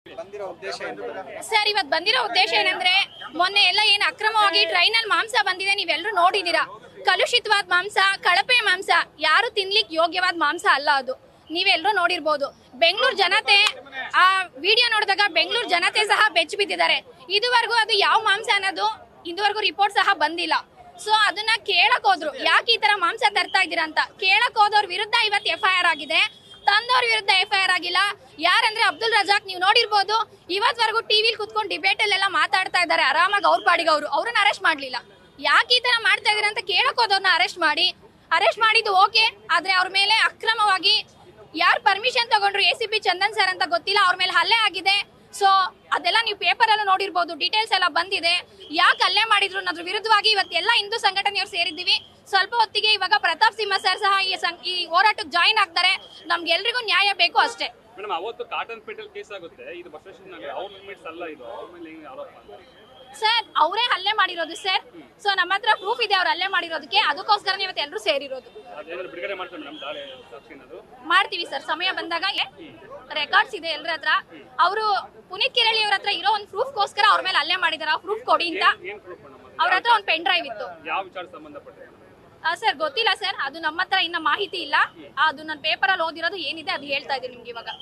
ಬಂದಿರೋ ಉದ್ದೇಶ ಏನು ಸರ್ ಇವತ್ತು ಬಂದಿರೋ ಉದ್ದೇಶ ಏನಂದ್ರೆ ಮೊನ್ನೆ ಎಲ್ಲ ಏನು ಅಕ್ರಮವಾಗಿ ಟ್ರೈನಲ್ಲಿ ಮಾಂಸ ಬಂದಿದೆ ನೀವೆಲ್ಲರೂ ನೋಡಿದೀರಾ ಕಲುಷಿತವಾದ ಮಾಂಸ ಕಳಪೆ ಮಾಂಸ ಯಾರು ತಿನ್ಲಿಕ್ಕೆ ಯೋಗ್ಯವಾದ ಮಾಂಸ ಅಲ್ಲ ಅದು ನೀವೆಲ್ಲರೂ ನೋಡಿರ್ಬೋದು ಬೆಂಗಳೂರು ಜನತೆ ಆ ವಿಡಿಯೋ ನೋಡಿದಾಗ ಬೆಂಗಳೂರು ಜನತೆ ಸಹ ಬೆಚ್ಚ ಬಿದ್ದಿದ್ದಾರೆ ಇದುವರೆಗೂ ಅದು ಯಾವ ಮಾಂಸ ಅನ್ನೋದು ಇದುವರೆಗೂ ರಿಪೋರ್ಟ್ ಸಹ ಬಂದಿಲ್ಲ ಸೊ ಅದನ್ನ ಕೇಳಕ್ ಹೋದ್ರು ಯಾಕೆ ಈ ತರ ಮಾಂಸ ತರ್ತಾ ಇದ್ದೀರಾ ಅಂತ ಕೇಳಕ್ ಹೋದವ್ರ ವಿರುದ್ಧ ಇವತ್ತು ಎಫ್ ಐ ಆರ್ ಆಗಿದೆ ತಂದವ್ರ ವಿರುದ್ಧ ಎಫ್ ಐ ಆರ್ ಆಗಿಲ್ಲ ಯಾರಂದ್ರೆ ಅಬ್ದುಲ್ ರಜಾಕ್ ನೀವು ನೋಡಿರ್ಬೋದು ಇವತ್ವರೆಗೂ ಟಿವಿಲಿ ಕುತ್ಕೊಂಡು ಡಿಬೇಟ್ ಅಲ್ಲೆಲ್ಲ ಮಾತಾಡ್ತಾ ಇದ್ದಾರೆ ಆರಾಮಾಗಿ ಅವ್ರ ಪಾಡಿಗೆ ಅವರು ಅವ್ರನ್ನ ಅರೆಸ್ಟ್ ಮಾಡ್ಲಿಲ್ಲ ಯಾಕೆ ಈ ತರ ಮಾಡ್ತಾ ಇದೀರ ಅಂತ ಕೇಳಕ್ ಹೋದವ್ರನ್ನ ಅರೆಸ್ಟ್ ಮಾಡಿ ಅರೆಸ್ಟ್ ಮಾಡಿದ್ದು ಓಕೆ ಆದ್ರೆ ಅವ್ರ ಮೇಲೆ ಅಕ್ರಮವಾಗಿ ಯಾರು ಪರ್ಮಿಷನ್ ತಗೊಂಡ್ರು A C P Chandan sir ಅಂತ ಗೊತ್ತಿಲ್ಲ ಅವ್ರ ಮೇಲೆ ಹಲ್ಲೆ ಆಗಿದೆ ಸೊ ಅದೆಲ್ಲ ನೀವು ಪೇಪರ್ ಎಲ್ಲ ನೋಡಿರ್ಬೋದು ಡೀಟೇಲ್ಸ್ ಎಲ್ಲ ಬಂದಿದೆ ಯಾಕೆ ಹಲ್ಲೆ ಮಾಡಿದ್ರು ಅನ್ನೋದ್ರ ವಿರುದ್ಧವಾಗಿ ಇವತ್ತು ಎಲ್ಲ ಹಿಂದೂ ಸಂಘಟನೆಯವ್ರು ಸೇರಿದ್ದೀವಿ ಸ್ವಲ್ಪ ಹೊತ್ತಿಗೆ ಇವಾಗ ಪ್ರತಾಪ್ ಸಿಂಹ ಸರ್ ಸಹ ಈ ಸಂ- ಈ ಹೋರಾಟಕ್ಕೆ ಜಾಯಿನ್ ಆಗ್ತಾರೆ ನಮ್ಗೆಲ್ರಿಗೂ ನ್ಯಾಯ ಬೇಕು ಅಷ್ಟೇ ಮೇಡಮ್ ಅವತ್ತು ಕಾಟನ್ ಪೇಟೆಲ್ ಕೇಸ್ ಆಗುತ್ತೆ ಇದು ಬಸವೇಶ್ವರನಲ್ಲಿ ಅವ್ರ ಲಿಮಿಟ್ಸ್ ಅಲ್ಲ ಇದು ಅವ್ರ ಮೇಲೆ ಹೆಂಗೆ ಆರೋಪ ಅಂತ ಸರ್ ಅವರೇ ಹಲ್ಲೆ ಮಾಡಿರೋದು ಸರ್ ಸೊ ನಮ್ಮ ಹತ್ರ ಪ್ರೂಫ್ ಇದೆ ಅವ್ರು ಹಲ್ಲೆ ಮಾಡಿರೋದಕ್ಕೆ ಅದಕ್ಕೋಸ್ಕರ ಇವತ್ತು ಎಲ್ಲರೂ ಸೇರಿರೋದು ಅದೇನಾದ್ರು ಬಿಡುಗಡೆ ಮಾಡ್ತಾರೆ ಮೇಡಮ್ ದಾಳಿ ಸಾಕ್ಷಿ ಅನ್ನೋದು ಮಾಡ್ತೀವಿ ಸರ್ ಸಮಯ ಬಂದಾಗ ರೆಕಾರ್ಡ್ಸ್ ಇದೆ ಎಲ್ಲರ ಹತ್ರ ಅವರು ಪುನೀತ್ ಕಿರಳಿ ಅವ್ರ ಹತ್ರ ಇರೋ ಒಂದು ಪ್ರೂಫ್ಗೋಸ್ಕರ ಅವ್ರ ಮೇಲೆ ಹಲ್ಲೆ ಮಾಡಿದಾರೆ ಆ ಪ್ರೂಫ್ ಕೊಡಿ ಅಂತ ಏನ್ ಪ್ರೂಫ್ ಮೇಡಮ್ ಅವ್ರ ಹತ್ರ ಒಂದು ಪೆನ್ ಡ್ರೈವ್ ಇತ್ತು ಯಾವ ವಿಚಾರ ಸಂಬಂಧಪಟ್ಟಿದೆ ಸರ್ ಗೊತ್ತಿಲ್ಲ ಸರ್ ಅದು ನಮ್ಮ ಹತ್ರ ಇನ್ನ ಮಾಹಿತಿ ಇಲ್ಲ ಅದು ನನ್ನ ಪೇಪರ್ ಅಲ್ಲಿ ಓದಿರೋದು ಏನಿದೆ ಅದು ಹೇಳ್ತಾ ಇದ್ದೀನಿ ನಿಮ್ಗೆ ಇವಾಗ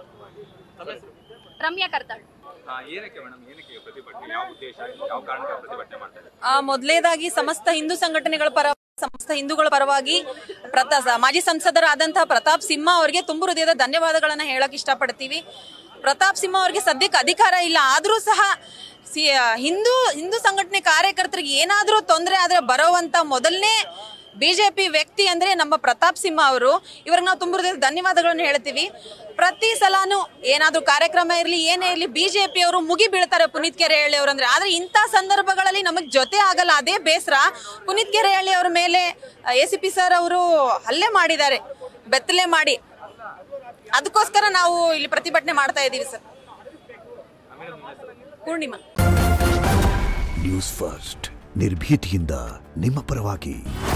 ರಮ್ಯಾ ಕರ್ತಾಳ್ ಆ, ಏನಕ್ಕೆ ಮೇಡಮ್ ಏನಕ್ಕೆ ಪ್ರತಿಭಟನೆ ಯಾವ ಉದ್ದೇಶ ಯಾವ ಕಾರಣಕ್ಕೆ ಪ್ರತಿಭಟನೆ ಮಾಡ್ತಾರೆ ಆ ಮೊದಲೇದಾಗಿ ಸಮಸ್ತ ಹಿಂದೂ ಸಂಘಟನೆಗಳ ಪರ ಸಮಸ್ತ ಹಿಂದೂಗಳ ಪರವಾಗಿ ಪ್ರತಾ ಮಾಜಿ ಸಂಸದರಾದಂತಹ ಪ್ರತಾಪ್ ಸಿಂಹ ಅವರಿಗೆ ತುಂಬು ಹೃದಯದ ಧನ್ಯವಾದಗಳನ್ನ ಹೇಳಕ್ ಇಷ್ಟಪಡ್ತೀವಿ ಪ್ರತಾಪ್ ಸಿಂಹ ಅವರಿಗೆ ಸದ್ಯಕ್ಕೆ ಅಧಿಕಾರ ಇಲ್ಲ ಆದ್ರೂ ಸಹ ಸಿ ಹಿಂದೂ ಹಿಂದೂ ಸಂಘಟನೆ ಕಾರ್ಯಕರ್ತರಿಗೆ ಏನಾದ್ರೂ ತೊಂದರೆ ಆದ್ರೆ ಬರೋವಂತ ಮೊದಲನೇ ಬಿಜೆಪಿ ವ್ಯಕ್ತಿ ಅಂದ್ರೆ ನಮ್ಮ ಪ್ರತಾಪ್ ಸಿಂಹ ಅವರು ಇವ್ರಿಗೆ ನಾವು ತುಂಬ ಹೃದಯದ ಧನ್ಯವಾದಗಳನ್ನು ಹೇಳ್ತೀವಿ ಪ್ರತಿ ಸಲಾನು ಏನಾದ್ರೂ ಕಾರ್ಯಕ್ರಮ ಇರಲಿ ಏನೇ ಇರಲಿ ಬಿಜೆಪಿ ಅವರು ಮುಗಿ ಬೀಳ್ತಾರೆ ಪುನೀತ್ ಕೆರೆಹಳ್ಳಿ ಅವರು ಅಂದ್ರೆ ಆದ್ರೆ ಇಂಥ ಸಂದರ್ಭಗಳಲ್ಲಿ ನಮಗ್ ಜೊತೆ ಆಗಲ್ಲ ಅದೇ ಬೇಸರ ಪುನೀತ್ ಕೆರೆಹಳ್ಳಿ ಅವ್ರ ಮೇಲೆ ಎ ಸಿ ಪಿ ಸರ್ ಅವರು ಹಲ್ಲೆ ಮಾಡಿದ್ದಾರೆ ಬೆತ್ತಲೆ ಮಾಡಿ ಅದಕ್ಕೋಸ್ಕರ ನಾವು ಇಲ್ಲಿ ಪ್ರತಿಭಟನೆ ಮಾಡ್ತಾ ಇದ್ದೀವಿ ಸರ್ ಪೂರ್ಣಿಮಾ ನ್ಯೂಸ್ ಫಸ್ಟ್ ನಿರ್ಭೀತಿಯಿಂದ ನಿಮ್ಮ ಪರವಾಗಿ